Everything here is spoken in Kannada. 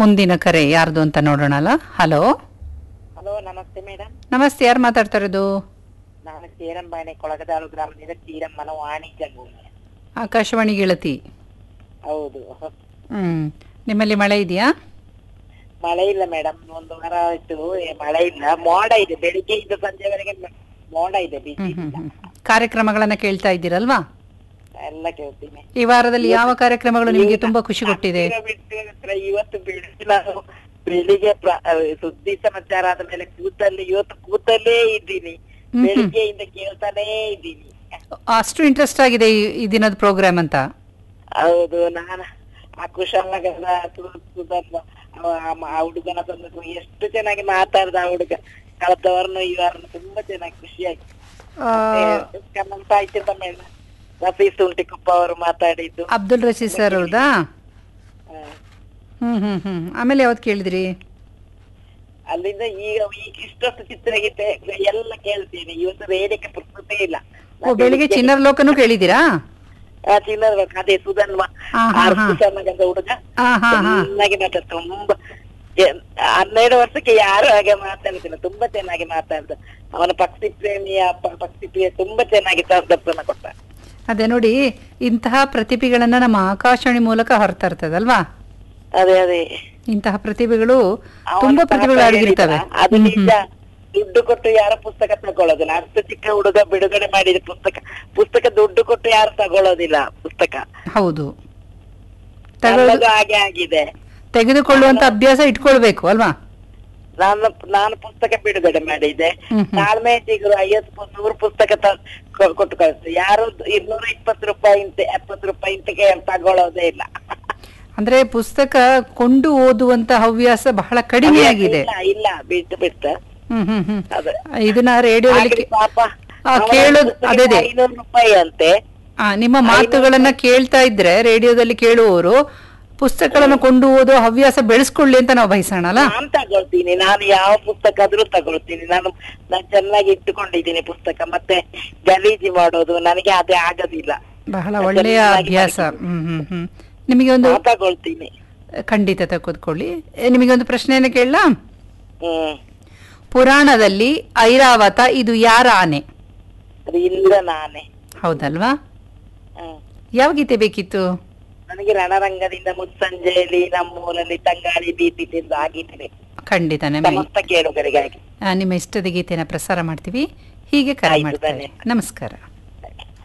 ಮುಂದಿನ ಕರೆ ಯಾರ್ದು ಅಂತ ನೋಡೋಣಲ್ಲ ಹಲೋ ಹಲೋ ನಮಸ್ತೆ ಮೇಡಮ್ ನಮಸ್ತೆ ಯಾರು ಮಾತಾಡ್ತಾ ಇರೋದು ನಾನು ಚೇರಂಬಾಣೆ ಕೊಳಗದಾಳು ಗ್ರಾಮದಿಂದ ಚೀರಮ್ಮನ ವಾಣಿಜ್ಯ ಭೂಮಿ ಆಕಾಶವಾಣಿ ಗೆಳತಿ ಹೌದು ಹ್ಮ್ ನಿಮ್ಮಲ್ಲಿ ಮಳೆ ಇದೆಯಾ ಮಳೆ ಇಲ್ಲ ಮೇಡಮ್ ಒಂದು ವಾರ ಆಯ್ತು ಏ, ಮಳೆ ಇಲ್ಲ ಮೋಡ ಇದೆ ಬೆಳಿಗ್ಗೆಯಿಂದ ಸಂಜೆವರೆಗೆ ಮ- ಮೋಡ ಇದೆ ಬಿಸಿ ಹ್ಮ್ ಹ್ಮ್ ಹ್ಮ್ ಕಾರ್ಯಕ್ರಮಗಳನ್ನ ಕೇಳ್ತಾ ಇದ್ದೀರಲ್ವಾ ಎಲ್ಲ ಕೇಳ್ತೀನಿ ಈ ವಾರದಲ್ಲಿ ಯಾವ ಕಾರ್ಯಕ್ರಮಗಳು ನಿಮಗೆ ತುಂಬಾ ಖುಷಿ ಕೊಟ್ಟಿದೆ ಹತ್ತಿರ ಬಿಟ್ಟು ಹತ್ರ ಇವತ್ತು ಬೆಳಿಗ್ಗೆ ನಾನು ಬೆಳಿಗ್ಗೆ ಪ್ರ- ಆ, ಸುದ್ದಿ ಸಮಾಚಾರ ಆದ ಮೇಲೆ ಕೂತಲ್ಲಿ ಇವತ್ತು ಕೂತಲ್ಲೇ ಇದ್ದೀನಿ ಹ್ಮ್. ಬೆಳಿಗ್ಗೆಯಿಂದ ಕೇಳ್ತಾನೇ ಇದ್ದೀನಿ ಅಷ್ಟು ಇಂಟ್ರೆಸ್ಟ್ ಆಗಿದೆ ಈ- ಈ ದಿನದ ಪ್ರೋಗ್ರಾಮ್ ಅಂತ ಹೌದು ನಾನು ಆ ಕುಶಾಲನಗರದ ಸು- ಸುಧರ್ಮ ಅವ- ಆ ಮ- ಆ ಹುಡುಗನ ತಂದು ಎಷ್ಟು ಚೆನ್ನಾಗಿ ಮಾತಾಡ್ದ ಆ ಹುಡುಗ ಕಳೆದವರನ್ನು ಇವರನ್ನು ತುಂಬಾ ಚೆನ್ನಾಗಿ ಖುಷಿಯಾಗಿ ಆ, ನಮ್ಮ ಸಾಹಿತ್ಯ ಸಮ್ಮೇಳನ ರಫಿ ಸುಂಟಿಕೊಪ್ಪ ಅವರು ಮಾತಾಡಿದ್ದು ಅಬ್ದುಲ್ ರಶೀದ್ ಸರ್ ಅವ್ರದಾ ಆ, ಹ್ಮ್ ಹ್ಮ್ ಹ್ಮ್ ಆಮೇಲೆ ಯಾವತ್ತು ಕೇಳಿದ್ರಿ ಅಲ್ಲಿಂದ ಈಗ ಈಗ ಇಷ್ಟೊತ್ತು ಚಿತ್ರಗೀತೆ ಎಲ್ಲ ಕೇಳ್ತೀನಿ ಇವತ್ತು ರೇಡಿಯೋಕ್ಕೆ ಪುಸ್ತಕೇ ಇಲ್ಲ ಓ ಬೆಳಿಗ್ಗೆ ಚಿನ್ನರ ಲೋಕನೂ ಕೇಳಿದ್ದೀರಾ ಆ ಚಿನ್ನದ ಅದೇ ಸುಧನ್ವ ಹಾ, ಹಾ, ಹಾ. ಕುಶಾಲನಗರದ ಹುಡುಗ ಹಾ ಹಾ ಹಾ ಚೆನ್ನಾಗಿ ಮಾತಾಡ್ತಾರೆ ತುಂಬಾ ಎ- ಹನ್ನೆರಡು ವರ್ಷಕ್ಕೆ ಯಾರು ಹಾಗೆ ಮಾತಾಡ್ತಿಲ್ಲ ತುಂಬಾ ಚೆನ್ನಾಗಿ ಮಾತಾಡ್ದ ಅವನ ಪಕ್ಷಿ ಪ್ರೇಮಿಯ ಪ- ಪಕ್ಷಿ ಪ್ರಿಯ ತುಂಬಾ ಚೆನ್ನಾಗಿ ಸಂದರ್ಶನ ಕೊಟ್ಟ ಅದೇ ನೋಡಿ ಇಂತಹ ಪ್ರತಿಭೆಗಳನ್ನ ನಮ್ಮ ಆಕಾಶವಾಣಿ ಮೂಲಕ ಹೊರತಾ ಇರ್ತದಲ್ವಾ ಅದೇ ಅದೇ ಇಂತಹ ಪ್ರತಿಭೆಗಳು ಅವನ ತುಂಬಾ ಪಾಪ ಪ್ರತಿಭೆಗಳು ಅಡಗಿರ್ತವೆ ಹೇಳಿದ, ಅದು ನಿಜ ದುಡ್ಡು ಕೊಟ್ಟು ಯಾರು ಪುಸ್ತಕ ತಗೊಳ್ಳೋದಿಲ್ಲ ಅಷ್ಟು ಚಿಕ್ಕ ಹುಡುಗ ಬಿಡುಗಡೆ ಮಾಡಿದ ಪುಸ್ತಕ ಪುಸ್ತಕ ದುಡ್ಡು ಕೊಟ್ಟು ಯಾರು ತಗೊಳ್ಳೋದಿಲ್ಲ ಪುಸ್ತಕ ಹೌದು ತಗೊಳ್ಳೋದು ನನ್ನದು ಹಾಗೆ ಆಗಿದೆ ತೆಗೆದುಕೊಳ್ಳುವಂತ ಅಭ್ಯಾಸ ಇಟ್ಕೊಳ್ಬೇಕು ಅಲ್ವಾ ನಾನು ನಾನು ಪುಸ್ತಕ ಬಿಡುಗಡೆ ಮಾಡಿದ್ದೆ ಹ್ಮ್ ಹ್ಮ್. ತಾಳ್ಮೆ ಸಿಗರು ಐವತ್ತು ಪು- ನೂರು ಪುಸ್ತಕ ತ- ಕೊ- ಕೊಟ್ಟು ಕಳಿಸ್ತಾರೆ ಯಾರು ಇನ್ನೂರ ಇಪ್ಪತ್ತು ರೂಪಾಯಿ ಇಂತ ಎಪ್ಪತ್ತು ರೂಪಾಯಿ ಇಂತ ಕೇಳ್- ತಗೊಳ್ಳೋದೇ ಇಲ್ಲ ಅಂದ್ರೆ ಪುಸ್ತಕ ಕೊಂಡು ಓದುವಂತ ಹವ್ಯಾಸ ಬಹಳ ಕಡಿಮೆ ಆಗಿದೆ ಇಲ್ಲ ಇಲ್ಲ ಬಿಟ್ಟು ಬಿಟ್ಟ ಹ್ಮ್ ಹ್ಮ್ ಹ್ಮ್ ಅದೇ ಇದನ್ನ ರೇಡಿಯೋದಲ್ಲಿ ಆಗ್ಲಿ ಪಾಪ ಆ, ಅವನ ಕೇಳೋದು ಪುಸ್ತಕಕ್ಕೆ ಅದೇ ಅದೇ. ಐನೂರು ರೂಪಾಯಿ ಅಂತೆ ಆ, ನಿಮ್ಮ ಮಾತುಗಳನ್ನ ಕೇಳ್ತಾ ಇದ್ರೆ ರೇಡಿಯೋದಲ್ಲಿ ಕೇಳುವವರು ಪುಸ್ತಕಗಳನ್ನು ಕೊಂಡು ಓದೋ ಹವ್ಯಾಸ ಬೆಳೆಸ್ಕೊಳ್ಳಿ ಅಂತ ನಾವು ಬಯಸೋಣಲ್ಲ ನಾನ್ ತಗೊಳ್ತೀನಿ ನಾನು ಯಾವ ಪುಸ್ತಕ ಆದ್ರೂ ತಗೊಳ್ತೀನಿ ನಾನು ನಾನು ಚೆನ್ನಾಗಿ ಇಟ್ಟುಕೊಂಡಿದ್ದೀನಿ ಪುಸ್ತಕ ಮತ್ತೆ ಗಲೀಜು ಮಾಡೋದು ನನಗೆ ಅದೇ ಆಗೋದಿಲ್ಲ ಬಹಳ ಒಳ್ಳೆಯ ಅಭ್ಯಾಸ ಹ್ಮ್ ಹ್ಮ್ ಹ್ಮ್ ನಿಮಗೆ ಒಂದು ನಾನ್ ತಗೊಳ್ತೀನಿ ಖಂಡಿತ ತೆಗೆದುಕೊಳ್ಳಿ ನಿಮಗೆ ಒಂದು ಪ್ರಶ್ನೆಯನ್ನು ಕೇಳಲಾ ಹ್ಮ್ ಪುರಾಣದಲ್ಲಿ ಐರಾವತ ಇದು ಯಾರ ಆನೆ ಅದು ಇಲ್ಲ ನಾನೇ ಹೌದಲ್ವಾ ಹ್ಮ್ ಯಾವ ಗೀತೆ ಬೇಕಿತ್ತು ನನಗೆ ರಣರಂಗದಿಂದ ಮುಸ್ಸಂಜೆಯಲ್ಲಿ ನಮ್ಮೂರಲ್ಲಿ ತಂಗಾಳಿ ಬೀಸಿಟ್ಟಿದ್ದು ಆಗಿದ್ದೇನೆ ಖಂಡಿತ ನಿಮಗೆ ಸಮಸ್ತ ಕೇಳುಗರಿಗಾಗಿ ನಿಮ್ಮ ಇಷ್ಟದ ಗೀತೆನ ಪ್ರಸಾರ ಮಾಡ್ತೀವಿ ಹೀಗೆ ಕರೆ ಆಯ್ತು, ಮಾಡ್ತಾರೆ ಧನ್ಯವಾದ. ನಮಸ್ಕಾರ